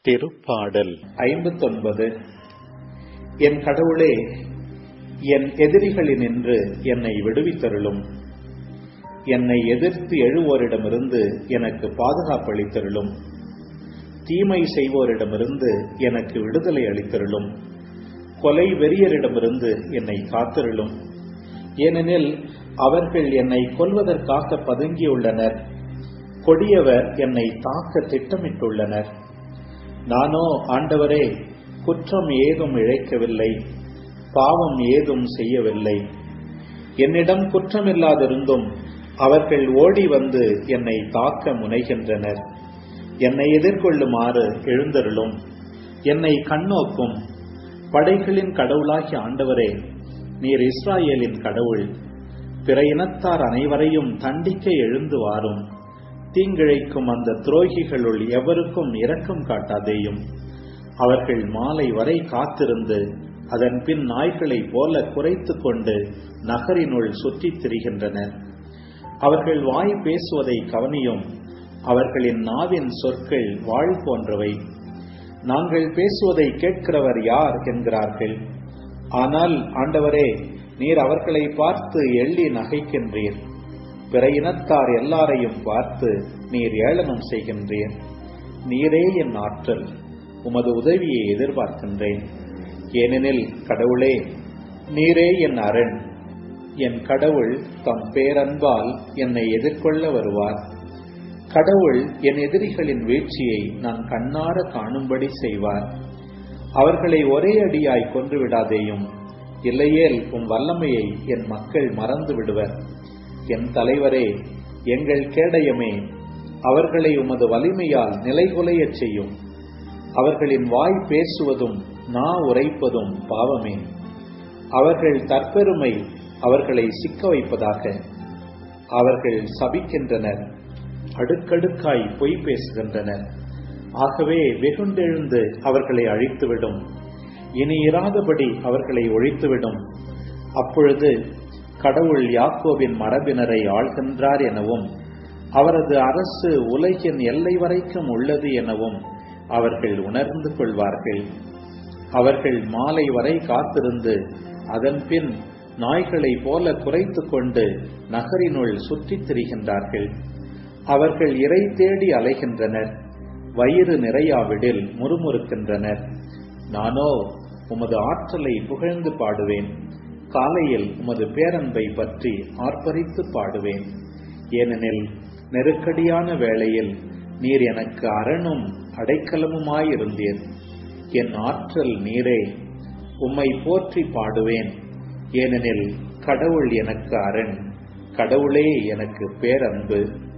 திருப்பாடல் ஐம்பத்தொன்பது என் கடவுளே என் எதிரிகளினின்று என்னை விடுவித்தருளும் என்னை எதிர்த்து எழுவோரிடமிருந்து எனக்கு பாதுகாப்பளித்தருளும் தீமை செய்வோரிடமிருந்து எனக்கு விடுதலை அளித்தருளும் கொலை வெறியரிடமிருந்து என்னை காத்தருளும் ஏனெனில் அவர்கள் என்னை கொல்வதற்காக பதுங்கியுள்ளனர் கொடியவர் என்னை தாக்க திட்டமிட்டுள்ளனர் நானோ ஆண்டவரே குற்றம் ஏதும் இழைக்கவில்லை பாவம் ஏதும் செய்யவில்லை என்னிடம் குற்றமில்லாதிருந்தும் அவர்கள் ஓடி வந்து என்னை தாக்க முனைகின்றனர் என்னை எதிர்கொள்ளுமாறு எழுந்தருளும் என்னை கண்ணோக்கும் படைகளின் கடவுளாகிய ஆண்டவரே நீர் இஸ்ராயேலின் கடவுள் பிற இனத்தார் அனைவரையும் தண்டிக்க எழுந்து வாரும் தீங்கிழைக்கும் அந்த துரோகிகளுள் எவருக்கும் இரக்கம் காட்டாதேயும் அவர்கள் மாலை வரை காத்திருந்து அதன் பின் நாய்களைப் போல குறைத்து கொண்டு நகரினுள் சுற்றித் திரிகின்றனர் அவர்கள் வாய் பேசுவதை கவனியும் அவர்களின் நாவின் சொற்கள் வாழ் போன்றவை நாங்கள் பேசுவதை கேட்கிறவர் யார் என்கிறார்கள் ஆனால் ஆண்டவரே நீர் அவர்களை பார்த்து எள்ளி நகைக்கின்றீர் பிற இனத்தார் எல்லாரையும் பார்த்து நீர் ஏளனம் செய்கின்றீர் நீரே என் ஆற்றல் உமது உதவியை எதிர்பார்க்கின்றேன் ஏனெனில் கடவுளே நீரே என் அரண் என் கடவுள் தம் பேரன்பால் என்னை எதிர்கொள்ள வருவார் கடவுள் என் எதிரிகளின் வீழ்ச்சியை நான் கண்ணார காணும்படி செய்வார் அவர்களை ஒரே அடியாய் கொன்று விடாதேயும் இல்லையேல் உன் வல்லமையை என் மக்கள் மறந்து விடுவர் என் தலைவரே எங்கள் கேடயமே அவர்களை உமது வலிமையால் நிலைகுலையச் செய்யும் அவர்களின் வாய் பேசுவதும் நா உரைப்பதும் பாவமே அவர்கள் தற்பெருமை அவர்களை சிக்க வைப்பதாக அவர்கள் சபிக்கின்றனர் அடுக்கடுக்காய் பொய் பேசுகின்றனர் ஆகவே வெகுண்டெழுந்து அவர்களை அழித்துவிடும் இனி இராதபடி அவர்களை ஒழித்துவிடும் அப்பொழுது கடவுள் யாக்கோவின் மரபினரை ஆள்கின்றார் எனவும் அவரது அரசு உலகின் எல்லை வரைக்கும் உள்ளது எனவும் அவர்கள் உணர்ந்து கொள்வார்கள் அவர்கள் மாலை வரை காத்திருந்து அதன் பின் நாய்களைப் போல குறைத்து கொண்டு நகரினுள் சுற்றித் திரிகின்றார்கள் அவர்கள் இறை தேடி அலைகின்றனர் வயிறு நிறையாவிடில் முறுமுறுக்கின்றனர் நானோ உமது ஆற்றலை புகழ்ந்து பாடுவேன் காலையில் உமது பேரன்பை பற்றி ஆர்ப்பரித்து பாடுவேன் ஏனெனில் நெருக்கடியான வேளையில் நீர் எனக்கு அரணும் அடைக்கலமுமாயிருந்தீர் என் ஆற்றல் நீரே உம்மை போற்றி பாடுவேன் ஏனெனில் கடவுள் எனக்கு அரண் கடவுளே எனக்கு பேரன்பு